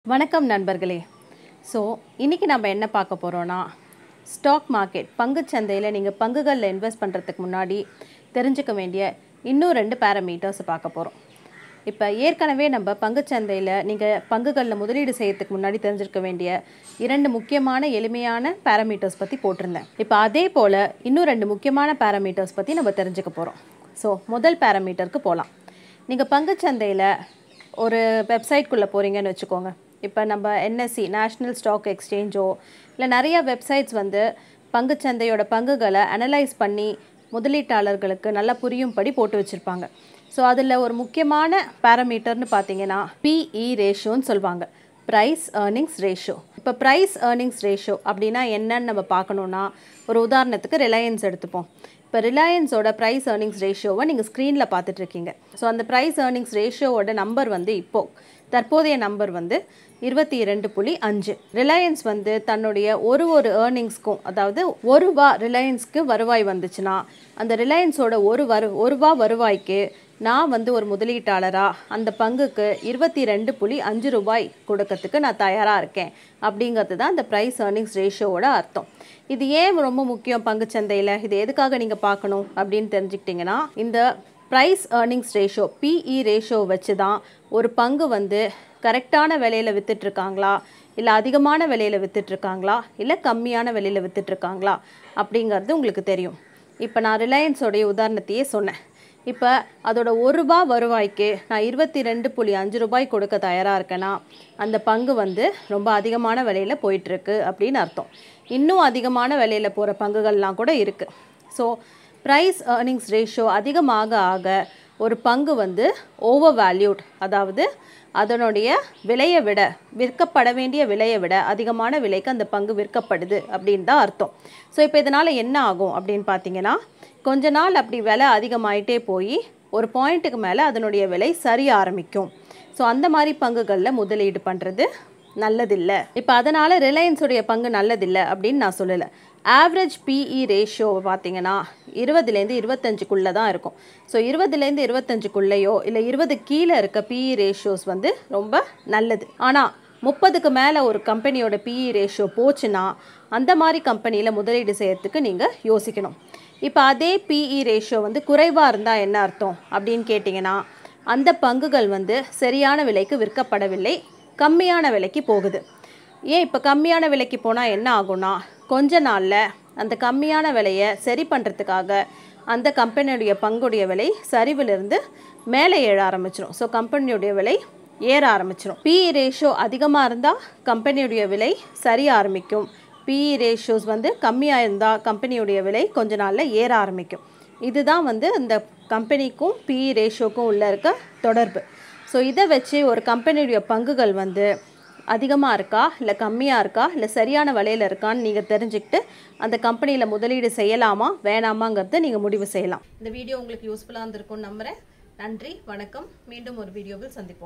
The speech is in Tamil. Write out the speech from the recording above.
வணக்கம் நண்பர்களே ஸோ இன்றைக்கி நம்ம என்ன பார்க்க போகிறோன்னா ஸ்டாக் மார்க்கெட் பங்குச்சந்தையில் நீங்கள் பங்குகளில் இன்வெஸ்ட் பண்ணுறதுக்கு முன்னாடி தெரிஞ்சுக்க வேண்டிய இன்னும் ரெண்டு பேராமீட்டர்ஸ் பார்க்க போகிறோம் இப்போ ஏற்கனவே நம்ம பங்குச்சந்தையில் நீங்கள் பங்குகளில் முதலீடு செய்யறதுக்கு முன்னாடி தெரிஞ்சிருக்க வேண்டிய இரண்டு முக்கியமான எளிமையான பேராமீட்டர்ஸ் பற்றி போட்டிருந்தேன் இப்போ அதே போல் இன்னும் ரெண்டு முக்கியமான பேராமீட்டர்ஸ் பற்றி நம்ம தெரிஞ்சுக்க போகிறோம் ஸோ முதல் பேராமீட்டருக்கு போகலாம் நீங்கள் பங்குச்சந்தையில் ஒரு வெப்சைட்குள்ளே போகிறீங்கன்னு வச்சுக்கோங்க இப்போ நம்ம என்எஸ்சி நேஷ்னல் ஸ்டாக் எக்ஸ்சேஞ்சோ இல்லை நிறைய வெப்சைட்ஸ் வந்து பங்குச்சந்தையோட பங்குகளை அனலைஸ் பண்ணி முதலீட்டாளர்களுக்கு நல்லா புரியும்படி போட்டு வச்சுருப்பாங்க ஸோ அதில் ஒரு முக்கியமான பேராமீட்டர்னு பார்த்தீங்கன்னா பிஇ ரேஷியோன்னு சொல்லுவாங்க ப்ரைஸ் ஏர்னிங்ஸ் ரேஷியோ இப்போ ப்ரைஸ் ஏர்னிங்ஸ் ரேஷியோ அப்படின்னா என்னன்னு நம்ம பார்க்கணுன்னா ஒரு உதாரணத்துக்கு ரிலையன்ஸ் எடுத்துப்போம் இப்போ ரிலையன்ஸோட ப்ரைஸ் ஏர்னிங்ஸ் ரேஷியோவை நீங்கள் ஸ்க்ரீனில் பார்த்துட்ருக்கீங்க ஸோ அந்த ப்ரைஸ் ஏர்னிங்ஸ் ரேஷியோவோட நம்பர் வந்து இப்போது தற்போதைய நம்பர் வந்து இருபத்தி இரண்டு புள்ளி அஞ்சு ரிலையன்ஸ் வந்து தன்னுடைய ஒரு ஒரு ஏர்னிங்ஸ்க்கும் அதாவது ஒரு ரூபா ரிலையன்ஸ்க்கு வருவாய் வந்துச்சுன்னா அந்த ரிலையன்ஸோட ஒரு வரு ஒரு ரூபா வருவாய்க்கு நான் வந்து ஒரு முதலீட்டாளராக அந்த பங்குக்கு இருபத்தி ரெண்டு புள்ளி அஞ்சு ரூபாய் கொடுக்கறதுக்கு நான் தயாராக இருக்கேன் அப்படிங்கிறது தான் இந்த ப்ரைஸ் ஏர்னிங்ஸ் ரேஷியோவோட அர்த்தம் இது ஏன் ரொம்ப முக்கியம் பங்குச்சந்தையில் இது எதுக்காக நீங்கள் பார்க்கணும் அப்படின்னு தெரிஞ்சுக்கிட்டிங்கன்னா இந்த price earnings ratio PE ratio வச்சு தான் ஒரு பங்கு வந்து கரெக்டான விலையில் விற்றுட்ருக்காங்களா இல்லை அதிகமான விலையில் விற்றுட்ருக்காங்களா இல்லை கம்மியான விலையில் விற்றுட்ருக்காங்களா அப்படிங்கிறது உங்களுக்கு தெரியும் இப்போ நான் ரிலையன்ஸோடைய உதாரணத்தையே சொன்னேன் இப்போ அதோட ஒரு ரூபா வருவாய்க்கு நான் இருபத்தி ரெண்டு புள்ளி அஞ்சு ரூபாய் கொடுக்க தயாராக இருக்கேன்னா அந்த பங்கு வந்து ரொம்ப அதிகமான விலையில் போயிட்டுருக்கு அப்படின்னு அர்த்தம் இன்னும் அதிகமான விலையில் போகிற பங்குகள்லாம் கூட இருக்குது ஸோ ப்ரைஸ் ஏர்னிங்ஸ் ரேஷியோ அதிகமாக ஆக ஒரு பங்கு வந்து ஓவர் வேல்யூட் அதாவது அதனுடைய விலையை விட விற்கப்பட வேண்டிய விலையை விட அதிகமான விலைக்கு அந்த பங்கு விற்கப்படுது அப்படின்னு தான் அர்த்தம் ஸோ இப்போ இதனால் என்ன ஆகும் அப்படின்னு பார்த்தீங்கன்னா கொஞ்ச நாள் அப்படி விலை அதிகமாயிட்டே போய் ஒரு பாயிண்ட்டுக்கு மேலே அதனுடைய விலை சரிய ஆரம்பிக்கும் ஸோ அந்த மாதிரி பங்குகளில் முதலீடு பண்ணுறது நல்லதில்லை இப்போ அதனால் ரிலையன்ஸுடைய பங்கு நல்லதில்லை அப்படின்னு நான் சொல்லலை ஆவரேஜ் பிஇ ரேஷியோ பார்த்தீங்கன்னா இருபதுலேருந்து இருபத்தஞ்சுக்குள்ளே தான் இருக்கும் ஸோ இருபதுலேருந்து இருபத்தஞ்சுக்குள்ளேயோ இல்லை இருபது கீழே இருக்க பிஇ ரேஷியோஸ் வந்து ரொம்ப நல்லது ஆனால் முப்பதுக்கு மேலே ஒரு கம்பெனியோட பிஇ ரேஷியோ போச்சுன்னா அந்த மாதிரி கம்பெனியில் முதலீடு செய்யறதுக்கு நீங்கள் யோசிக்கணும் இப்போ அதே பிஇ ரேஷியோ வந்து குறைவாக இருந்தால் என்ன அர்த்தம் அப்படின்னு கேட்டிங்கன்னா அந்த பங்குகள் வந்து சரியான விலைக்கு விற்கப்படவில்லை கம்மியான விலைக்கு போகுது ஏன் இப்போ கம்மியான விலைக்கு போனால் என்ன ஆகும்னா கொஞ்ச நாளில் அந்த கம்மியான விலையை சரி பண்ணுறதுக்காக அந்த கம்பெனியுடைய பங்குடைய விலை சரிவிலிருந்து மேலே ஏற ஆரம்பிச்சிடும் ஸோ கம்பெனியுடைய விலை ஏற ஆரம்பிச்சிடும் பிஇ ரேஷியோ அதிகமாக இருந்தால் கம்பெனியுடைய விலை சரிய ஆரம்பிக்கும் பிஇ ரேஷியோஸ் வந்து கம்மியாக இருந்தால் கம்பெனியுடைய விலை கொஞ்ச நாளில் ஏற ஆரம்பிக்கும் இதுதான் வந்து இந்த கம்பெனிக்கும் பிஇ ரேஷியோக்கும் உள்ள இருக்க தொடர்பு ஸோ இதை வச்சு ஒரு கம்பெனியுடைய பங்குகள் வந்து அதிகமாக இருக்கா இல்லை கம்மியாக இருக்கா இல்லை சரியான விலையில் இருக்கான்னு நீங்கள் தெரிஞ்சுக்கிட்டு அந்த கம்பெனியில் முதலீடு செய்யலாமா வேணாமாங்கிறத நீங்கள் முடிவு செய்யலாம் இந்த வீடியோ உங்களுக்கு யூஸ்ஃபுல்லாக இருந்திருக்கும்னு நம்புகிறேன் நன்றி வணக்கம் மீண்டும் ஒரு வீடியோவில் சந்திப்போம்